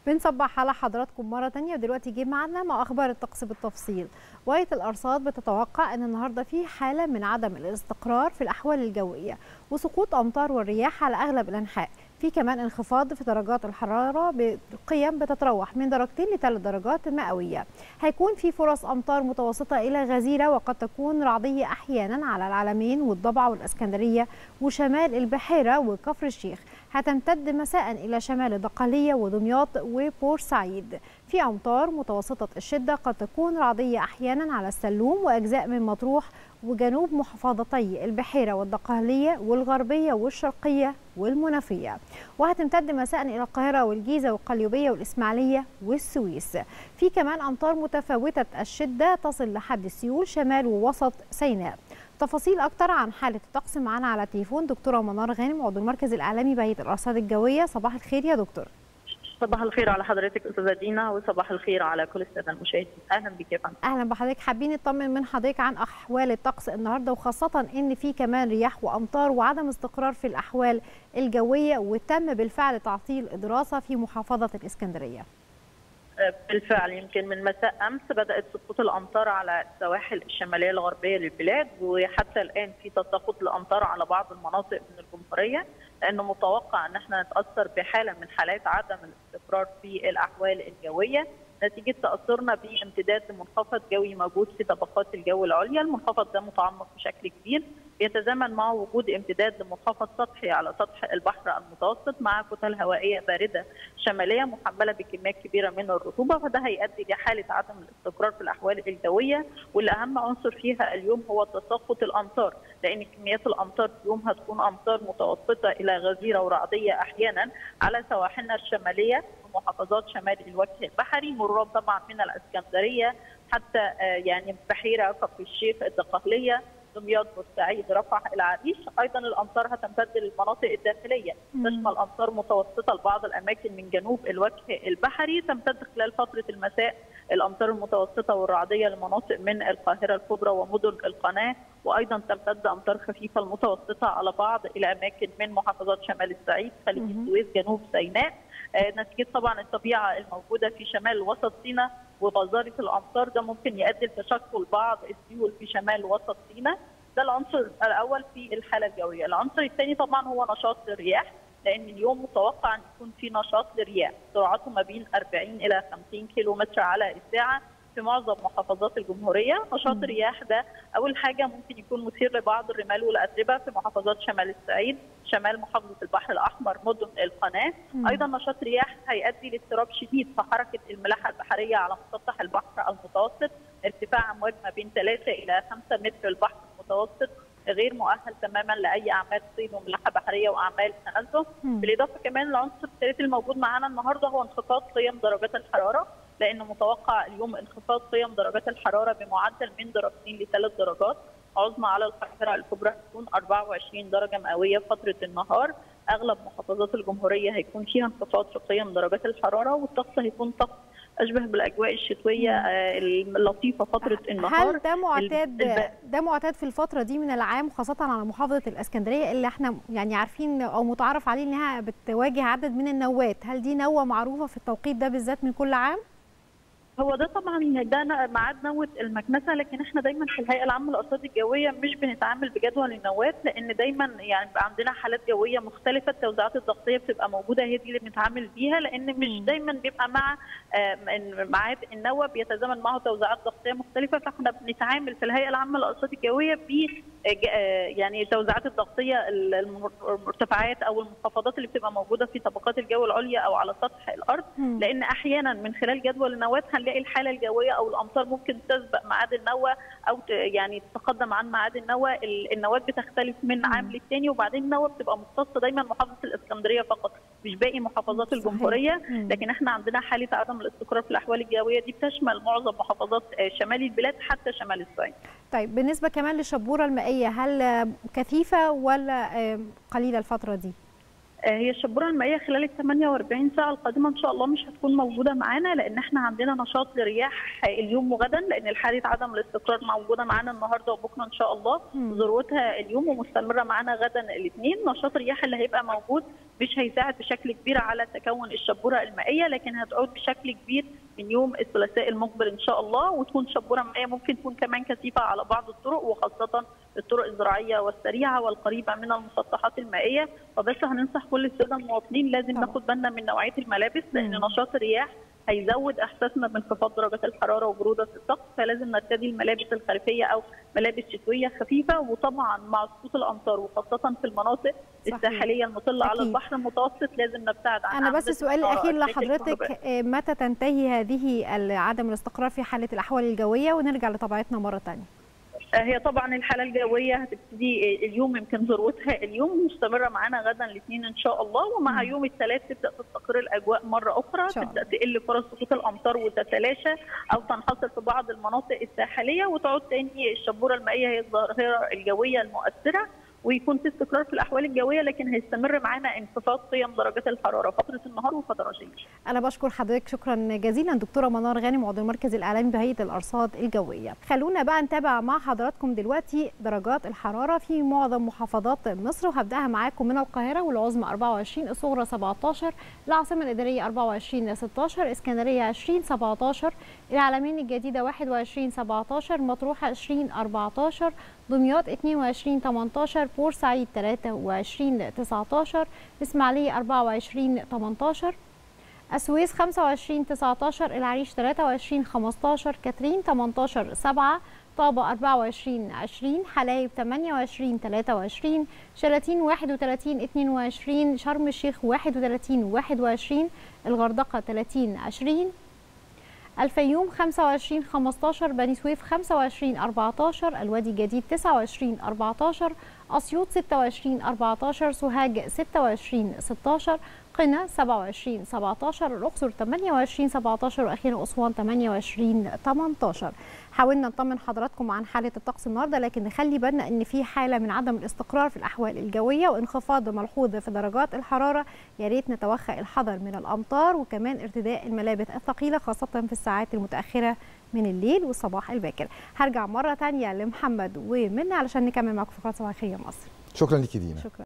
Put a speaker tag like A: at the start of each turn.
A: بنصبح على حضراتكم مرة تانية ودلوقتي جه معنا مع أخبار الطقس بالتفصيل وقاية الأرصاد بتتوقع أن النهاردة في حالة من عدم الاستقرار في الأحوال الجوية وسقوط أمطار والرياح على أغلب الأنحاء في كمان انخفاض في درجات الحرارة بقيم بتتراوح من درجتين لثلاث درجات مئوية هيكون في فرص أمطار متوسطة إلى غزيرة وقد تكون رعدية أحيانا على العلمين والضبع والإسكندرية وشمال البحيرة وكفر الشيخ هتمتد مساء إلى شمال الدقهلية ودمياط وبورسعيد في أمطار متوسطة الشدة قد تكون رعدية أحيانا على السلوم وأجزاء من مطروح وجنوب محافظتي البحيرة والدقهلية والغربية والشرقية والمنوفية وهتمتد مساء إلى القاهرة والجيزة والقليوبية والإسماعيلية والسويس في كمان أمطار متفاوتة الشدة تصل لحد السيول شمال ووسط سيناء تفاصيل اكتر عن حاله الطقس معانا على التليفون دكتوره منار غانم عضو المركز الاعلامي بهيئه الارصاد الجويه صباح الخير يا دكتور
B: صباح الخير على حضرتك استاذه دينا وصباح الخير على كل الساده المشاهدين اهلا بك يا فندم
A: اهلا بحضرتك حابين نطمن من حضرتك عن احوال الطقس النهارده وخاصه ان في كمان رياح وامطار وعدم استقرار في الاحوال الجويه وتم بالفعل تعطيل الدراسه في محافظه الاسكندريه
B: بالفعل يمكن من مساء امس بدات سقوط الامطار على السواحل الشماليه الغربيه للبلاد وحتى الان في تساقط الامطار على بعض المناطق من الجمهوريه لانه متوقع ان احنا نتاثر بحاله من حالات عدم الاستقرار في الاحوال الجويه نتيجه تاثرنا بامتداد لمنخفض جوي موجود في طبقات الجو العليا، المنخفض ده متعمق بشكل كبير بيتزامن مع وجود امتداد لمنخفض سطحي على سطح البحر المتوسط مع كتل هوائيه بارده شماليه محمله بكميات كبيره من الرطوبه فده هيؤدي لحاله عدم الاستقرار في الاحوال الجويه والاهم عنصر فيها اليوم هو تساقط الامطار لان كميات الامطار اليوم هتكون امطار متوسطه الى غزيره ورعديه احيانا على سواحلنا الشماليه محافظات شمال الوجه البحري مرورا طبعا من الاسكندريه حتى يعني بحيره كفر الشيخ الدقهليه دمياط بورسعيد رفح العريش ايضا الامطار هتمتد للمناطق الداخليه تشمل امطار متوسطه لبعض الاماكن من جنوب الوجه البحري تمتد خلال فتره المساء الامطار المتوسطه والرعديه لمناطق من القاهره الكبرى ومدن القناه وايضا تمتد امطار خفيفه المتوسطه على بعض الى اماكن من محافظات شمال الصعيد خليج السويس جنوب سيناء نتيجه طبعا الطبيعه الموجوده في شمال وسط سيناء وبذاره الامطار ده ممكن يؤدي لتشكل بعض السيول في شمال وسط سيناء ده العنصر الاول في الحاله الجويه، العنصر الثاني طبعا هو نشاط الرياح لان اليوم متوقع ان يكون في نشاط للرياح سرعته ما بين 40 الى 50 كيلو متر على الساعه في معظم محافظات الجمهوريه، نشاط الرياح ده اول حاجه ممكن يكون مثير لبعض الرمال والاتربه في محافظات شمال الصعيد، شمال محافظه البحر الاحمر، مدن القناه، مم. ايضا نشاط رياح هيؤدي لاضطراب شديد في حركه الملاحه البحريه على مسطح البحر المتوسط، ارتفاع امواج ما بين 3 الى 5 متر البحر المتوسط غير مؤهل تماما لاي اعمال صيد وملاحه بحريه واعمال تنزه، بالاضافه كمان العنصر الثالث الموجود معانا النهارده هو انخفاض قيم درجات الحراره، لان متوقع اليوم انخفاض قيم درجات الحراره بمعدل من درجتين لثلاث درجات عظمى على القاهره الكبرى هتكون 24 درجه مئويه فتره النهار اغلب محافظات الجمهوريه هيكون فيها انخفاض في قيم درجات الحراره والطقس هيكون طقس اشبه بالاجواء الشتويه اللطيفه فتره النهار
A: هل ده معتاد ده معتاد في الفتره دي من العام خاصه على محافظه الاسكندريه اللي احنا يعني عارفين او متعارف عليه انها بتواجه عدد من النوات هل دي نوه معروفه في التوقيت ده بالذات من كل عام
B: هو ده طبعا ده ميعاد نوة المكنسه لكن احنا دايما في الهيئه العامه للارصاد الجويه مش بنتعامل بجدول النوات لان دايما يعني بيبقى عندنا حالات جويه مختلفه التوزيعات الضغطيه بتبقى موجوده هي دي اللي بنتعامل بيها لان مش دايما بيبقى مع ميعاد النوة بيتزامن معه توزيعات ضغطيه مختلفه فاحنا بنتعامل في الهيئه العامه للارصاد الجويه ب يعني التوزيعات الضغطيه المرتفعات او المنخفضات اللي بتبقى موجوده في طبقات الجو العليا او على سطح الارض لان احيانا من خلال جدول النوات هنلاقي الحاله الجويه او الامطار ممكن تسبق ميعاد النوى او يعني تتقدم عن ميعاد النوى النواه بتختلف من عام للتاني وبعدين النوى بتبقى مختصه دايما محافظه الاسكندريه فقط مش باقي محافظات الجمهوريه لكن احنا عندنا حاله عدم الاستقرار في الاحوال الجويه دي بتشمل معظم محافظات شمال البلاد حتى شمال الصعيد.
A: طيب بالنسبه كمان للشبوره المائيه هل كثيفه ولا قليله الفتره دي؟
B: هي الشبوره المائيه خلال ال 48 ساعه القادمه ان شاء الله مش هتكون موجوده معانا لان احنا عندنا نشاط لرياح اليوم وغدا لان حاله عدم الاستقرار موجوده معانا النهارده وبكره ان شاء الله ذروتها اليوم ومستمره معانا غدا الاثنين نشاط الرياح اللي هيبقى موجود مش هيساعد بشكل كبير على تكون الشبوره المائيه لكن هتعود بشكل كبير من يوم الثلاثاء المقبل ان شاء الله وتكون شبوره مائيه ممكن تكون كمان كثيفه على بعض الطرق وخاصه الطرق الزراعيه والسريعه والقريبه من المسطحات المائيه وبس هننصح كل الساده المواطنين لازم
A: طبعا.
B: ناخد بالنا من نوعيه الملابس لان
A: مم.
B: نشاط الرياح هيزود احساسنا بانخفاض درجات الحراره وبروده الطقس فلازم نرتدي الملابس الخريفيه او ملابس شتويه خفيفه وطبعا مع سقوط الامطار وخاصه في المناطق
A: صحيح.
B: الساحليه المطله على
A: أكيد.
B: البحر المتوسط لازم نبتعد عن
A: انا بس
B: أعمدة
A: السؤال
B: الإنارة
A: الاخير
B: والسلك
A: لحضرتك
B: الكهربائية.
A: آه، متى تنتهي هذه ال- عدم الاستقرار في حاله الاحوال الجويه ونرجع لطبيعتنا مره ثانيه
B: هي طبعا الحاله الجويه هتبتدي اليوم يمكن ذروتها اليوم مستمره معانا غدا الاثنين ان شاء الله ومع
A: مم.
B: يوم الثلاث تبدا تستقر الاجواء مره اخرى
A: شاء الله.
B: تبدا تقل فرص سقوط الامطار وتتلاشى او تنحصر في بعض المناطق الساحليه وتعود تاني الشبوره المائيه هي الظاهره الجويه المؤثره ويكون في استقرار في الاحوال الجويه لكن هيستمر معانا انخفاض قيم درجات الحراره فتره النهار وفترات الليل.
A: انا بشكر حضرتك شكرا جزيلا دكتوره منار غانم عضو المركز الاعلامي بهيئه الارصاد الجويه خلونا بقى نتابع مع حضراتكم دلوقتي درجات الحراره في معظم محافظات مصر وهبداها معاكم من القاهره والعظمى 24 الصغرى 17 العاصمه الاداريه 24 16 اسكندريه 20 17 العلمين الجديده 21 17 مطروح 20 14 دمياط 22 18 بورسعيد 23 19 اسماعيليه 24 18 السويس 25 19 العريش 23 15 كاترين 18 7 طابة 24 20 حلايب 28 23 شلاتين 31 22 شرم الشيخ 31 21 الغردقة 30 20 الفيوم 25 15 بني سويف 25 14 الوادي الجديد 29 14 أسيوط 26 14 سوهاج 26 16 قنا 27 17 الأقصر 28 17 وأخيرا أسوان 28 18 حاولنا نطمن حضراتكم عن حالة الطقس النهارده لكن نخلي بالنا إن في حالة من عدم الاستقرار في الأحوال الجوية وانخفاض ملحوظ في درجات الحرارة يا ريت نتوخى الحذر من الأمطار وكمان ارتداء الملابس الثقيلة خاصة في الساعات المتأخرة من الليل والصباح الباكر هرجع مرة تانية لمحمد ومنى علشان نكمل معكم فقرات صباح الخير يا مصر
C: شكرا لك دينا
A: شكرا